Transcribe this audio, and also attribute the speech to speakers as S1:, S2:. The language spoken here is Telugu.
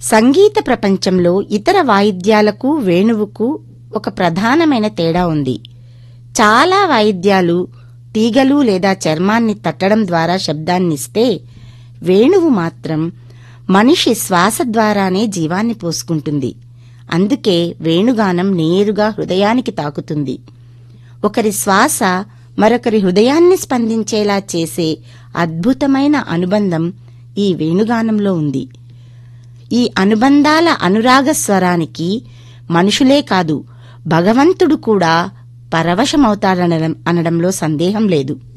S1: సంగీత ప్రపంచంలో ఇతర వాయిద్యాలకు వేణువుకు ఒక ప్రధానమైన తేడా ఉంది చాలా వాయిద్యాలు తీగలు లేదా చర్మాన్ని తట్టడం ద్వారా శబ్దాన్నిస్తే వేణువు మాత్రం మనిషి శ్వాస ద్వారానే జీవాన్ని పోసుకుంటుంది అందుకే వేణుగానం నేరుగా హృదయానికి తాకుతుంది ఒకరి శ్వాస మరొకరి హృదయాన్ని స్పందించేలా చేసే అద్భుతమైన అనుబంధం ఈ వేణుగానంలో ఉంది ఈ అనుబంధాల అనురాగ స్వరానికి మనుషులే కాదు భగవంతుడు కూడా పరవశమవుతాడనడం అనడంలో సందేహం లేదు